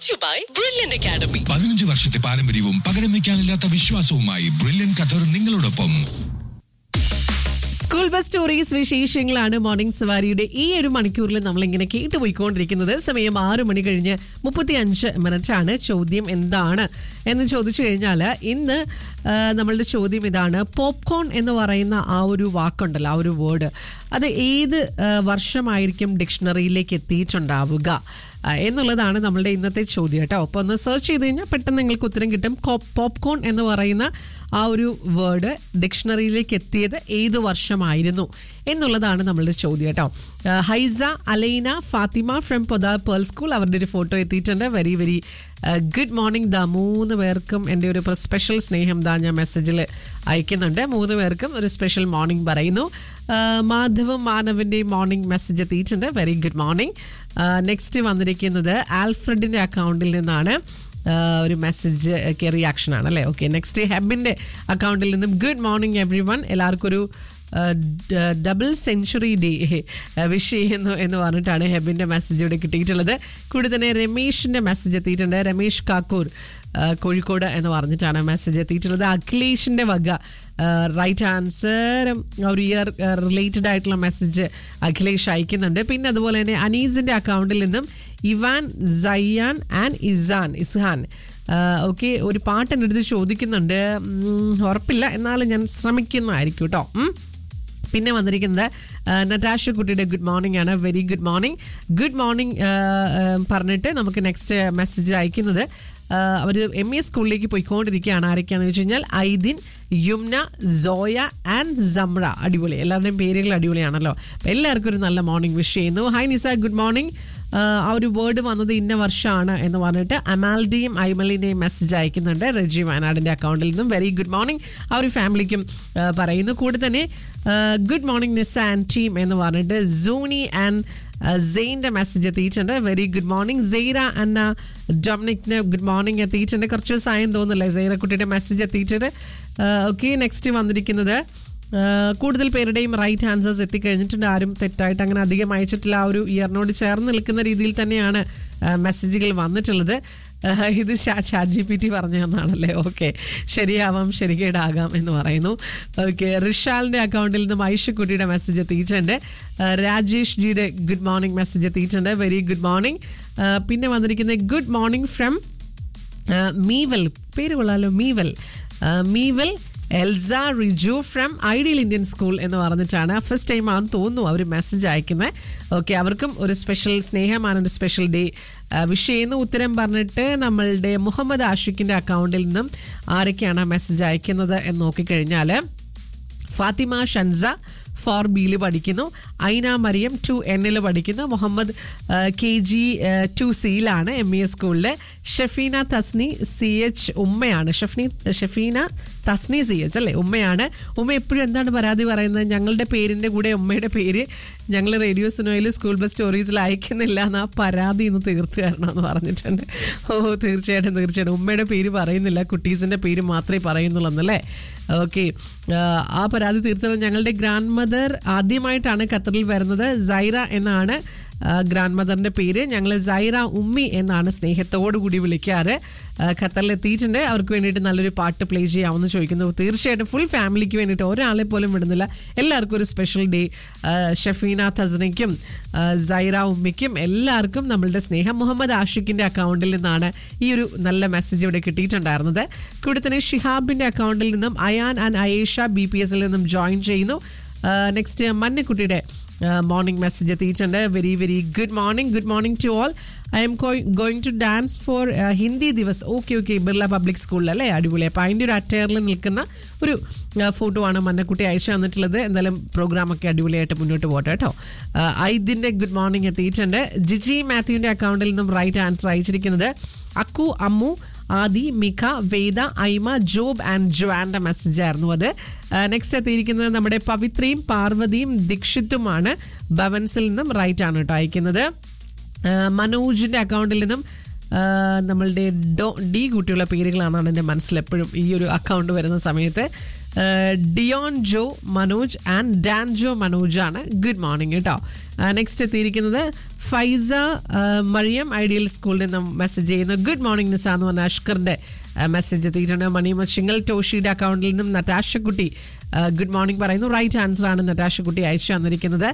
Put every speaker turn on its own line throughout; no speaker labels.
Brought you by brilliant academy
പതിനഞ്ച് വർഷത്തെ പാരമ്പര്യവും പകരം വെക്കാനില്ലാത്ത വിശ്വാസവുമായി ബ്രില്യൻ ഖത്തർ നിങ്ങളോടൊപ്പം
സ്കൂൾ ബസ് സ്റ്റോറീസ് വിശേഷങ്ങളാണ് മോർണിംഗ് സവാരിയുടെ ഈ ഒരു മണിക്കൂറിൽ നമ്മൾ ഇങ്ങനെ കേട്ടുപോയിക്കൊണ്ടിരിക്കുന്നത് സമയം ആറു മണി കഴിഞ്ഞ് മുപ്പത്തി അഞ്ച് മിനിറ്റ് ആണ് ചോദ്യം എന്താണ് എന്ന് ചോദിച്ചു കഴിഞ്ഞാൽ ഇന്ന് ആ, നമ്മളുടെ ചോദ്യം ഇതാണ് പോപ്കോൺ എന്ന് പറയുന്ന ആ ഒരു വാക്കുണ്ടല്ലോ ആ ഒരു വേർഡ് അത് ഏത് ആ, വർഷമായിരിക്കും ഡിക്ഷണറിയിലേക്ക് എത്തിയിട്ടുണ്ടാവുക ആ, എന്നുള്ളതാണ് നമ്മളുടെ ഇന്നത്തെ ചോദ്യം കേട്ടോ അപ്പോൾ ഒന്ന് സെർച്ച് ചെയ്ത് കഴിഞ്ഞാൽ പെട്ടെന്ന് നിങ്ങൾക്ക് ഉത്തരം കിട്ടും പോപ്കോൺ എന്ന് പറയുന്ന ആ ഒരു വേർഡ് ഡിക്ഷണറിയിലേക്ക് എത്തിയത് ഏത് വർഷമായിരുന്നു എന്നുള്ളതാണ് നമ്മളുടെ ചോദ്യം കേട്ടോ ആ, Haiza Alaina Fathima from Podar pearl school അവരുടെ ഒരു ഫോട്ടോ എത്തിയിട്ടുണ്ട് വെരി വെരി ഗുഡ് മോർണിംഗ് ദാ മൂന്ന് പേർക്കും എൻ്റെ ഒരു സ്പെഷ്യൽ സ്നേഹം ദാ ഞാൻ മെസ്സേജിൽ അയക്കുന്നുണ്ട് മൂന്ന് പേർക്കും ഒരു സ്പെഷ്യൽ മോർണിംഗ് പറയുന്നു ആ, മാധവും മാനവിൻ്റെയും മോർണിംഗ് മെസ്സേജ് എത്തിയിട്ടുണ്ട് വെരി ഗുഡ് മോർണിംഗ് നെക്സ്റ്റ് വന്നിരിക്കുന്നത് ആൽഫ്രഡിൻ്റെ അക്കൗണ്ടിൽ നിന്നാണ് ആ, ഒരു മെസ്സേജ് ഒക്കെ റിയാക്ഷൻ ആണ് അല്ലേ ഓക്കെ നെക്സ്റ്റ് ഹെബിൻ്റെ അക്കൗണ്ടിൽ നിന്നും ഗുഡ് മോർണിംഗ് എവ്രി വൺ എല്ലാവർക്കും ഒരു ഡബിൾ സെഞ്ചുറി ഡേ വിഷ് ചെയ്യുന്നു എന്ന് പറഞ്ഞിട്ടാണ് ഹെബിൻ്റെ മെസ്സേജ് ഇവിടെ കിട്ടിയിട്ടുള്ളത് കൂടി തന്നെ രമേഷിൻ്റെ മെസ്സേജ് എത്തിയിട്ടുണ്ട് രമേഷ് കാക്കൂർ ആ, കോഴിക്കോട് എന്ന് പറഞ്ഞിട്ടാണ് മെസ്സേജ് എത്തിയിട്ടുള്ളത് അഖിലേഷിൻ്റെ വക റൈറ്റ് ആൻസർ ഒരു ഇയർ റിലേറ്റഡ് ആയിട്ടുള്ള മെസ്സേജ് അഖിലേഷ് അയക്കുന്നുണ്ട് പിന്നെ അതുപോലെ തന്നെ അനീസിൻ്റെ അക്കൗണ്ടിൽ നിന്നും ഇവാൻ സയ്യാൻ ആൻഡ് ഇസാൻ ഇസ്ഹാൻ ഓക്കെ ഒരു പാട്ട് എൻ്റെ അടുത്ത് ചോദിക്കുന്നുണ്ട് ഉം, ഉറപ്പില്ല എന്നാലും ഞാൻ ശ്രമിക്കുന്നതായിരിക്കും കേട്ടോ ഉം. പിന്നെ വന്നിരിക്കുന്നത് ആ, നറ്റാഷ കുട്ടിയുടെ ഗുഡ് മോർണിംഗ് ആണ് very good morning good morning പറഞ്ഞിട്ട് നമുക്ക് നെക്സ്റ്റ് മെസ്സേജ് അയക്കുന്നത് അവർ എം എ സ്കൂളിലേക്ക് പോയിക്കൊണ്ടിരിക്കുകയാണ് ആരൊക്കെയാന്ന് വെച്ച് കഴിഞ്ഞാൽ ഐദിൻ യുംന സോയ ആൻഡ് സമ്ര അടിപൊളി എല്ലാവരുടെയും പേരുകൾ അടിപൊളിയാണല്ലോ അപ്പോൾ എല്ലാവർക്കും ഒരു നല്ല മോർണിംഗ് വിഷ് ചെയ്യുന്നു ഹായ് നിസ ഗുഡ് മോർണിംഗ് ആ ഒരു വേർഡ് വന്നത് ഇന്ന വർഷമാണ് എന്ന് പറഞ്ഞിട്ട് അമാൽഡിയും ഐമലിൻ്റെയും മെസ്സേജ് അയക്കുന്നുണ്ട് റെജി വയനാടിൻ്റെ അക്കൗണ്ടിൽ നിന്നും വെരി ഗുഡ് മോർണിംഗ് ആ ഒരു ഫാമിലിക്കും ആ, പറയുന്നു കൂടെ തന്നെ good morning Nisa and team എന്ന് പറഞ്ഞിട്ട് സൂണി ആൻഡ് സെയിൻ്റെ മെസ്സേജ് എത്തിയിട്ടുണ്ട് very good morning Saira Anna ഡൊമിനിക്കിന് ഗുഡ് മോർണിംഗ് എത്തിയിട്ടുണ്ട് കുറച്ച് ദിവസമായെന്ന് തോന്നുന്നില്ലേ സെയ്റ കുട്ടിയുടെ മെസ്സേജ് എത്തിയിട്ടുണ്ട് ഓക്കെ നെക്സ്റ്റ് വന്നിരിക്കുന്നത് ആ, കൂടുതൽ പേരുടെയും റൈറ്റ് ആൻസേഴ്സ് എത്തിക്കഴിഞ്ഞിട്ടുണ്ട് ആരും തെറ്റായിട്ട് അങ്ങനെ അധികം അയച്ചിട്ടില്ല ആ ഒരു ഇയറിനോട് ചേർന്ന് നിൽക്കുന്ന രീതിയിൽ തന്നെയാണ് ആ, മെസ്സേജുകൾ വന്നിട്ടുള്ളത് ആ, ഇത് ചാറ്റ് ജി പി ടി പറഞ്ഞതെന്നാണല്ലേ ഓക്കെ ശരിയാവാം ശരികേടാകാം എന്ന് പറയുന്നു ഓക്കെ റിഷാലിൻ്റെ അക്കൗണ്ടിൽ നിന്നും ഐഷക്കുട്ടിയുടെ മെസ്സേജ് എത്തിയിട്ടുണ്ട് ആ, രാജേഷ് ജിയുടെ ഗുഡ് മോർണിംഗ് മെസ്സേജ് എത്തിയിട്ടുണ്ട് വെരി ഗുഡ് മോർണിംഗ് പിന്നെ വന്നിരിക്കുന്നത് ഗുഡ് മോർണിംഗ് ഫ്രം മീവൽ പേര് കൊള്ളാലോ മീവൽ ആ, Meeval Elsa Riju from ideal Indian school എന്ന് പറഞ്ഞിട്ടാണ് ഫസ്റ്റ് ടൈം ആണെന്ന് തോന്നുന്നു അവർ മെസ്സേജ് അയക്കുന്നത് ഓക്കെ അവർക്കും ഒരു സ്പെഷ്യൽ സ്നേഹമാണ് ഒരു സ്പെഷ്യൽ ഡേ വിഷ് ചെയ്യുന്ന ഉത്തരം പറഞ്ഞിട്ട് നമ്മളുടെ മുഹമ്മദ് ആഷിഖിൻ്റെ അക്കൗണ്ടിൽ നിന്നും ആരൊക്കെയാണ് മെസ്സേജ് അയക്കുന്നത് എന്ന് നോക്കിക്കഴിഞ്ഞാൽ ഫാത്തിമ ഷൻസ ഫോർ ബിയിൽ പഠിക്കുന്നു ഐന മറിയം ടു എന്നിൽ പഠിക്കുന്നു മുഹമ്മദ് കെ ജി ടു സിയിലാണ് എം ഇ എസ് സ്കൂളിൽ ഷഫീന തസ്നി സി എച്ച് ഉമ്മയാണ് ഷഫ്നി ഷഫീന തസ്നി സി എച്ച് അല്ലേ ഉമ്മയാണ് ഉമ്മ എപ്പോഴും എന്താണ് പരാതി പറയുന്നത് ഞങ്ങളുടെ പേരിൻ്റെ കൂടെ ഉമ്മയുടെ പേര് ഞങ്ങൾ റേഡിയോ സിനോയിൽ സ്കൂൾ ബസ് സ്റ്റോറീസിൽ അയക്കുന്നില്ല എന്ന് ആ പരാതി ഇന്ന് തീർത്തു തരണമെന്ന് പറഞ്ഞിട്ടുണ്ട് ഓ തീർച്ചയായിട്ടും തീർച്ചയായിട്ടും ഉമ്മയുടെ പേര് പറയുന്നില്ല കുട്ടീസിൻ്റെ പേര് മാത്രമേ പറയുന്നുള്ളൂ എന്നല്ലേ ഓക്കെ ആ പരാതി തീർച്ചയായും ഞങ്ങളുടെ ഗ്രാൻഡ് മദർ ആദ്യമായിട്ടാണ് ഖത്തറിൽ വരുന്നത് സൈറ എന്നാണ് ഗ്രാൻഡ് മദറിൻ്റെ പേര് ഞങ്ങൾ സൈറ ഉമ്മി എന്നാണ് സ്നേഹത്തോടു കൂടി വിളിക്കാറ് ആ, ഖത്തറിൽ എത്തിയിട്ടുണ്ട് അവർക്ക് വേണ്ടിയിട്ട് നല്ലൊരു പാട്ട് പ്ലേ ചെയ്യാമെന്ന് ചോദിക്കുന്നു തീർച്ചയായിട്ടും ഫുൾ ഫാമിലിക്ക് വേണ്ടിയിട്ട് ഒരാളെ പോലും വിടുന്നില്ല എല്ലാവർക്കും ഒരു സ്പെഷ്യൽ ഡേ ഷഫീന തസ്നയ്ക്കും ആ, സൈറ ഉമ്മിക്കും എല്ലാവർക്കും നമ്മളുടെ സ്നേഹം മുഹമ്മദ് ആഷിഖിൻ്റെ അക്കൗണ്ടിൽ നിന്നാണ് ഈ ഒരു നല്ല മെസ്സേജ് ഇവിടെ കിട്ടിയിട്ടുണ്ടായിരുന്നത് കൂടെ തന്നെ ഷിഹാബിൻ്റെ അക്കൗണ്ടിൽ നിന്നും Ayan and Ayesha B P എസിൽ നിന്നും ജോയിൻ ചെയ്യുന്നു നെക്സ്റ്റ് മന്നക്കുട്ടിയുടെ മോർണിംഗ് മെസ്സേജ് എത്തിയിട്ടുണ്ട് very very good morning good morning to all I'm going to dance for Hindi Divas okay okay Birla public സ്കൂളിൽ അല്ലേ അടിപൊളി അപ്പോൾ അതിൻ്റെ ഒരു അറ്റയറിൽ നിൽക്കുന്ന ഒരു ഫോട്ടോ ആണ് മന്നക്കുട്ടി അയച്ചു തന്നിട്ടുള്ളത് എന്തായാലും പ്രോഗ്രാമൊക്കെ അടിപൊളിയായിട്ട് മുന്നോട്ട് പോട്ടെ കേട്ടോ ഐദിൻ്റെ ഗുഡ് മോർണിംഗ് എത്തിയിട്ടുണ്ട് ജിജി മാത്യുവിൻ്റെ അക്കൗണ്ടിൽ നിന്നും റൈറ്റ് ആൻസർ അയച്ചിരിക്കുന്നത് അക്കു അമ്മു ആദി മിഖ വേദ ഐമ ജോബ് ആൻഡ് ജോആൻ്റെ മെസ്സേജ് ആയിരുന്നു അത് നെക്സ്റ്റ് എത്തിയിരിക്കുന്നത് നമ്മുടെ പവിത്രയും പാർവതിയും ദീക്ഷിത്തുമാണ് ഭവൻസിൽ നിന്നും റൈറ്റ് ആണ് കേട്ടോ അയക്കുന്നത് ആ, മനോജിന്റെ അക്കൗണ്ടിൽ നിന്നും ആ, നമ്മളുടെ ഡോ ഡി കുട്ടിയുള്ള പേരുകളാണെന്നാണ് എൻ്റെ മനസ്സിൽ എപ്പോഴും ഈ ഒരു അക്കൗണ്ട് വരുന്ന സമയത്ത് ആ, Dion Jo Manoj and Dan Jo Manoj ആണ് ഗുഡ് മോർണിംഗ് കേട്ടോ നെക്സ്റ്റ് എത്തിയിരിക്കുന്നത് ഫൈസ ആ, മറിയം ഐഡിയൽ സ്കൂളിൽ നിന്നും മെസ്സേജ് ചെയ്യുന്നു ഗുഡ് മോർണിംഗ് നിസ എന്ന് പറഞ്ഞ അഷ്കറിന്റെ മെസ്സേജ് എത്തിയിട്ടുണ്ട് മണിമച്ചിങ്ങൽ ടോഷിയുടെ അക്കൗണ്ടിൽ നിന്നും നറ്റാശക്കുട്ടി ഗുഡ് മോർണിംഗ് പറയുന്നു റൈറ്റ് ആൻസർ ആണ് നറ്റാശക്കുട്ടി അയച്ചു തന്നിരിക്കുന്നത്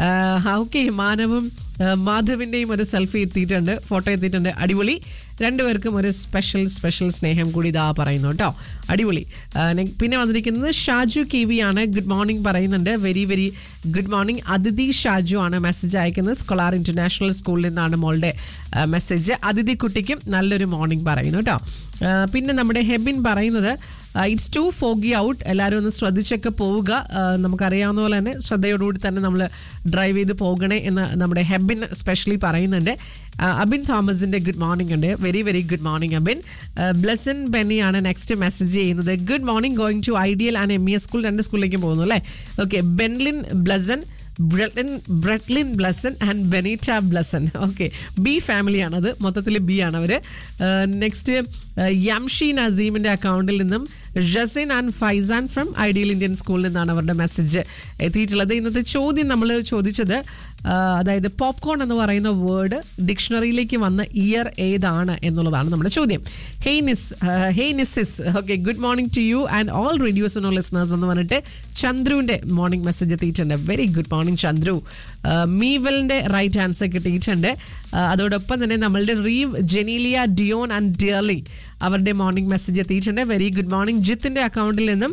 ഓക്കെ മാനവും ആ, മാധവിന്റെയും ഒരു സെൽഫി എത്തിയിട്ടുണ്ട് ഫോട്ടോ എത്തിയിട്ടുണ്ട് അടിപൊളി രണ്ടുപേർക്കും ഒരു സ്പെഷ്യൽ സ്പെഷ്യൽ സ്നേഹം കൂടി ഇതാ പറയുന്നു കേട്ടോ അടിപൊളി ആ, നെ- പിന്നെ വന്നിരിക്കുന്നത് ഷാജു കെ വി ആണ് ഗുഡ് മോർണിംഗ് പറയുന്നുണ്ട് very very good morning Athithi Shaju ആണ് മെസ്സേജ് അയക്കുന്നത് സ്കൊളാർ ഇന്റർനാഷണൽ സ്കൂളിൽ നിന്നാണ് മോളുടെ മെസ്സേജ് അതിഥി കുട്ടിക്കും നല്ലൊരു മോർണിംഗ് പറയുന്നു കേട്ടോ ആ, പിന്നെ നമ്മുടെ ഹെബിൻ പറയുന്നത് ഇറ്റ്സ് ടു ഫോഗി ഔട്ട് എല്ലാവരും ഒന്ന് ശ്രദ്ധിച്ചൊക്കെ പോവുക ആ, നമുക്കറിയാവുന്ന പോലെ തന്നെ ശ്രദ്ധയോടുകൂടി തന്നെ നമ്മൾ ഡ്രൈവ് ചെയ്ത് പോകണേ എന്ന് നമ്മുടെ ഹെബിൻ സ്പെഷ്യലി പറയുന്നുണ്ട് ആ, അബിൻ തോമസിന്റെ ഗുഡ് മോർണിംഗ് ഉണ്ട് very very good morning Abin Blessan ബെന്നിയാണ് നെക്സ്റ്റ് മെസ്സേജ് ചെയ്യുന്നത് good morning going to ideal and M E S school രണ്ട് സ്കൂളിലേക്ക് പോകുന്നു അല്ലേ okay Benlin Blessan Bredlin Bredlin Blessan and Benita Blessan okay B ഫാമിലിയാണത് മൊത്തത്തിൽ ബി ആണ് അവർ നെക്സ്റ്റ് യംഷി നസീമിൻ്റെ അക്കൗണ്ടിൽ നിന്നും Jasin and Faizan from ideal Indian സ്കൂളിൽ നിന്നാണ് അവരുടെ മെസ്സേജ് എത്തിയിട്ടുള്ളത് ഇന്നത്തെ ചോദ്യം നമ്മൾ ചോദിച്ചത് ആ, അതായത് പോപ്കോൺ എന്ന് പറയുന്ന വേർഡ് ഡിക്ഷണറിയിലേക്ക് വന്ന ഇയർ ഏതാണ് എന്നുള്ളതാണ് നമ്മുടെ ചോദ്യം ഹെയ്നിസ് ഹെയ്നിസിസ് okay good morning to you and all radio Suno listeners എന്ന് പറഞ്ഞിട്ട് ചന്ദ്രുവിന്റെ മോർണിംഗ് മെസ്സേജ് എത്തിയിട്ടുണ്ട് വെരി ഗുഡ് മോർണിംഗ് ചന്ദ്രു ആ, മീവലിന്റെ റൈറ്റ് ആൻസർ കിട്ടിയിട്ടുണ്ട് ആ, അതോടൊപ്പം തന്നെ നമ്മളുടെ Reev Genelia Dion and Dearly അവരുടെ മോർണിംഗ് മെസ്സേജ് എത്തിയിട്ടുണ്ട് വെരി ഗുഡ് മോർണിംഗ് ജിത്തിന്റെ അക്കൗണ്ടിൽ നിന്നും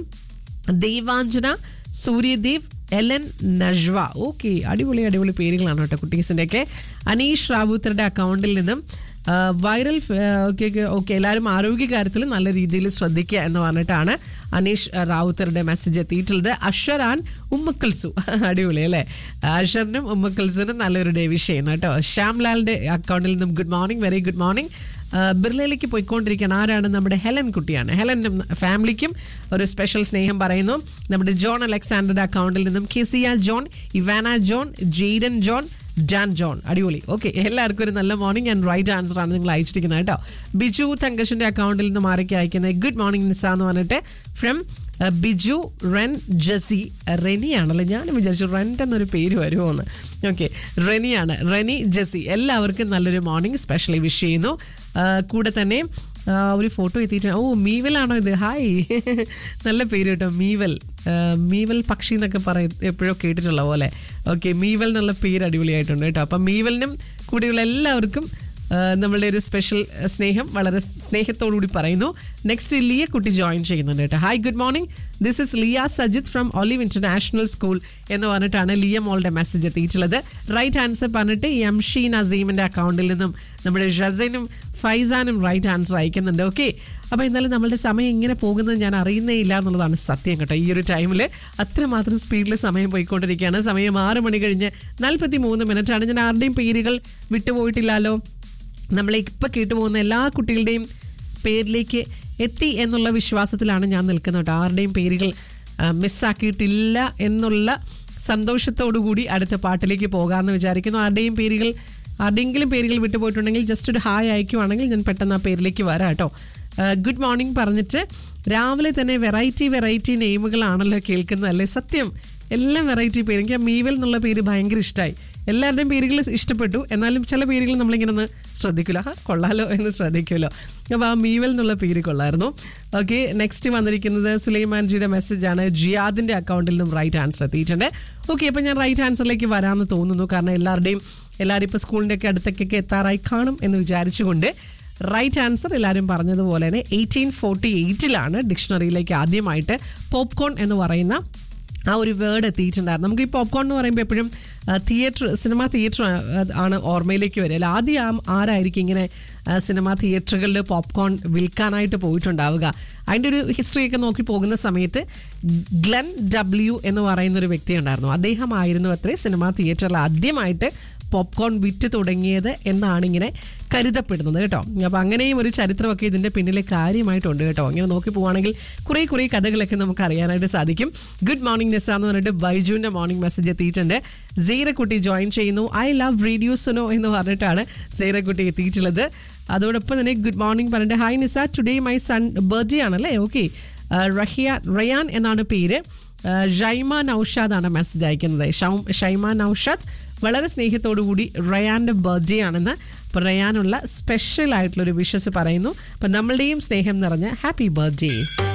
ദൈവാഞ്ജന സൂര്യദേവ് എലൻ നജ്വ ഓക്കെ അടിപൊളി അടിപൊളി പേരുകളാണ് കേട്ടോ കുട്ടീസിൻ്റെ ഒക്കെ അനീഷ് റാവുത്തറുടെ അക്കൗണ്ടിൽ നിന്നും ആ, വൈറൽ ഓക്കെ ഓക്കെ എല്ലാവരും ആരോഗ്യകാര്യത്തിൽ നല്ല രീതിയിൽ ശ്രദ്ധിക്കുക എന്ന് പറഞ്ഞിട്ടാണ് അനീഷ് റാവുത്തറുടെ മെസ്സേജ് എത്തിയിട്ടുള്ളത് അഷർ ആൻ ഉമ്മക്കൽസു അടിപൊളി അല്ലേ അഷറിനും ഉമ്മക്കൽസുനും നല്ലൊരു ഡേ വിഷ് ചെയ്യുന്നു കേട്ടോ ശ്യാംലാലിന്റെ അക്കൗണ്ടിൽ നിന്നും good morning very good morning ബിർലയിലേക്ക് പോയിക്കൊണ്ടിരിക്കുകയാണ് ആരാണ് നമ്മുടെ ഹെലൻ കുട്ടിയാണ് ഹെലനും ഫാമിലിക്കും ഒരു സ്പെഷ്യൽ സ്നേഹം പറയുന്നു നമ്മുടെ ജോൺ അലക്സാണ്ടറുടെ അക്കൗണ്ടിൽ നിന്നും Kezia John Ivana John Jayden John Dan John അടിപൊളി ഓക്കെ എല്ലാവർക്കും ഒരു നല്ല മോർണിംഗ് ആൻഡ് റൈറ്റ് ആൻസർ ആണ് നിങ്ങൾ അയച്ചിരിക്കുന്നത് കേട്ടോ ബിജു തങ്കശിന്റെ അക്കൗണ്ടിൽ നിന്ന് മാറിക്ക് അയക്കുന്നത് ഗുഡ് മോർണിംഗ് നിസ എന്ന് പറഞ്ഞിട്ട് ഫ്രം ബിജു റെൻ ജസി റെനി ആണല്ലോ ഞാൻ വിചാരിച്ചു റെൻറ്റ് എന്നൊരു പേര് വരുമോ എന്ന് ഓക്കെ റെനിയാണ് റെനി ജസി എല്ലാവർക്കും നല്ലൊരു മോർണിംഗ് സ്പെഷ്യലി വിഷ് ചെയ്യുന്നു ആ, കൂടെ തന്നെ ആ, ഒരു ഫോട്ടോ എത്തിയിട്ട് ഓ മീവലാണോ ഇത് ഹായ് നല്ല പേര് കേട്ടോ മീവൽ ആ, മീവൽ പക്ഷി എന്നൊക്കെ പറയും എപ്പോഴോ കേട്ടിട്ടുള്ള പോലെ ഓക്കെ മീവൽ എന്നുള്ള പേര് അടിപൊളിയായിട്ടുണ്ട് കേട്ടോ അപ്പം മീവലിനും കൂടെയുള്ള എല്ലാവർക്കും ആ, നമ്മളുടെ ഒരു സ്പെഷ്യൽ സ്നേഹം വളരെ സ്നേഹത്തോടുകൂടി പറയുന്നു നെക്സ്റ്റ് ലിയ കുട്ടി ജോയിൻ ചെയ്യുന്നുണ്ട് കേട്ടോ hi good morning this is Liya Sajith from olive international school എന്ന് പറഞ്ഞിട്ടാണ് ലിയ മോളുടെ മെസ്സേജ് എത്തിയിട്ടുള്ളത് റൈറ്റ് ആൻസർ പറഞ്ഞിട്ട് യംഷി നസീമിന്റെ അക്കൗണ്ടിൽ നിന്നും നമ്മുടെ ഷസനും ഫൈസാനും റൈറ്റ് ആൻസർ അയക്കുന്നുണ്ട് ഓക്കെ അപ്പോൾ എന്നാലും നമ്മളുടെ സമയം ഇങ്ങനെ പോകുന്നത് ഞാൻ അറിയുന്നേ ഇല്ല എന്നുള്ളതാണ് സത്യം കേട്ടോ ഈ ഒരു ടൈമിൽ അത്രമാത്രം സ്പീഡിൽ സമയം പോയിക്കൊണ്ടിരിക്കുകയാണ് സമയം ആറ് മണി കഴിഞ്ഞ് നാൽപ്പത്തി മൂന്ന് മിനിറ്റാണ് ഞാൻ ആരുടെയും പേരുകൾ വിട്ടുപോയിട്ടില്ലല്ലോ നമ്മളെ ഇപ്പം കേട്ടുപോകുന്ന എല്ലാ കുട്ടികളുടെയും പേരിലേക്ക് എത്തി എന്നുള്ള വിശ്വാസത്തിലാണ് ഞാൻ നിൽക്കുന്നത് കേട്ടോ ആരുടെയും പേരുകൾ ആ, മിസ്സാക്കിയിട്ടില്ല എന്നുള്ള സന്തോഷത്തോടു കൂടി അടുത്ത പാട്ടിലേക്ക് പോകാമെന്ന് വിചാരിക്കുന്നു ആരുടെയും പേരുകൾ ആരുടെയെങ്കിലും പേരുകൾ വിട്ടുപോയിട്ടുണ്ടെങ്കിൽ ജസ്റ്റ് ഒരു ഹായ് അയക്കുവാണെങ്കിൽ ഞാൻ പെട്ടെന്ന് ആ പേരിലേക്ക് വരാം കേട്ടോ ഗുഡ് മോർണിംഗ് പറഞ്ഞിട്ട് രാവിലെ തന്നെ വെറൈറ്റി വെറൈറ്റി നെയിമുകളാണല്ലോ കേൾക്കുന്നത് അല്ലേ സത്യം എല്ലാം വെറൈറ്റി പേര് എനിക്ക് ആ മീവൽ എന്നുള്ള പേര് ഭയങ്കര ഇഷ്ടമായി എല്ലാവരുടെയും പേരുകൾ ഇഷ്ടപ്പെട്ടു എന്നാലും ചില പേരുകൾ നമ്മളിങ്ങനെ ഒന്ന് ശ്രദ്ധിക്കില്ല ആ കൊള്ളാലോ എന്ന് ശ്രദ്ധിക്കുമല്ലോ അപ്പോൾ ആ മീവൽ എന്നുള്ള പേര് കൊള്ളായിരുന്നു ഓക്കെ നെക്സ്റ്റ് വന്നിരിക്കുന്നത് സുലൈമാൻജിയുടെ മെസ്സേജാണ് ജിയാദിൻ്റെ അക്കൗണ്ടിൽ നിന്നും റൈറ്റ് ആൻസർ എത്തിയിട്ടുണ്ട് ഓക്കെ അപ്പോൾ ഞാൻ റൈറ്റ് ആൻസറിലേക്ക് വരാമെന്ന് തോന്നുന്നു കാരണം എല്ലാവരുടെയും എല്ലാവരും ഇപ്പോൾ സ്കൂളിൻ്റെ ഒക്കെ അടുത്തേക്കൊക്കെ എത്താറായി കാണും എന്ന് വിചാരിച്ചുകൊണ്ട് റൈറ്റ് ആൻസർ എല്ലാവരും പറഞ്ഞതുപോലെ തന്നെ എയ്റ്റീൻ ഫോർട്ടി എയ്റ്റിലാണ് ഡിക്ഷണറിയിലേക്ക് ആദ്യമായിട്ട് പോപ്കോൺ എന്ന് പറയുന്ന ആ ഒരു വേർഡ് എത്തിയിട്ടുണ്ടായിരുന്നു നമുക്ക് ഈ പോപ്കോൺ എന്ന് പറയുമ്പോൾ എപ്പോഴും തിയേറ്റർ സിനിമ തിയേറ്റർ ആണ് ഓർമ്മയിലേക്ക് വരിക അല്ല ആദ്യം ആ- ആരായിരിക്കും ഇങ്ങനെ ആ, സിനിമ തിയേറ്ററുകളിൽ പോപ്കോൺ വിൽക്കാനായിട്ട് പോയിട്ടുണ്ടാവുക അതിൻ്റെ ഒരു ഹിസ്റ്ററിയൊക്കെ നോക്കി പോകുന്ന സമയത്ത് ഗ്ലെൻ ഡബ്ല്യു എന്ന് പറയുന്ന ഒരു വ്യക്തി ഉണ്ടായിരുന്നു അദ്ദേഹമായിരുന്നു അത്രേ സിനിമ തിയേറ്ററിൽ ആദ്യമായിട്ട് പോപ്കോൺ വിറ്റ് തുടങ്ങിയത് എന്നാണ് ഇങ്ങനെ കരുതപ്പെടുന്നത് കേട്ടോ അപ്പം അങ്ങനെയും ഒരു ചരിത്രമൊക്കെ ഇതിന്റെ പിന്നിലെ കാര്യമായിട്ടുണ്ട് കേട്ടോ ഇങ്ങനെ നോക്കി പോവുകയാണെങ്കിൽ കുറേ കുറേ കഥകളൊക്കെ നമുക്ക് അറിയാനായിട്ട് സാധിക്കും ഗുഡ് മോർണിംഗ് നിസ എന്ന് പറഞ്ഞിട്ട് ബൈജുവിന്റെ മോർണിംഗ് മെസ്സേജ് എത്തിയിട്ടുണ്ട് സീറക്കുട്ടി ജോയിൻ ചെയ്യുന്നു ഐ ലവ് റേഡിയോസനോ എന്ന് പറഞ്ഞിട്ടാണ് സീറക്കുട്ടി എത്തിയിട്ടുള്ളത് അതോടൊപ്പം തന്നെ ഗുഡ് മോർണിംഗ് പറഞ്ഞിട്ട് hi Nisa today my son birthday ആണല്ലേ ഓക്കെ റഹിയ റയാൻ എന്നാണ് പേര് ഷൈമ നൌഷാദ് ആണ് മെസ്സേജ് അയക്കുന്നത് ഷൗ- ഷൈമ നൌഷാദ് വളരെ സ്നേഹത്തോടു കൂടി റയാന്റെ ബർത്ത്ഡേ ആണെന്ന് അപ്പോൾ റയാനുള്ള സ്പെഷ്യൽ ആയിട്ടുള്ള ഒരു വിഷസ് പറയുന്നു അപ്പം നമ്മളുടെയും സ്നേഹം നിറഞ്ഞ ഹാപ്പി ബർത്ത്ഡേ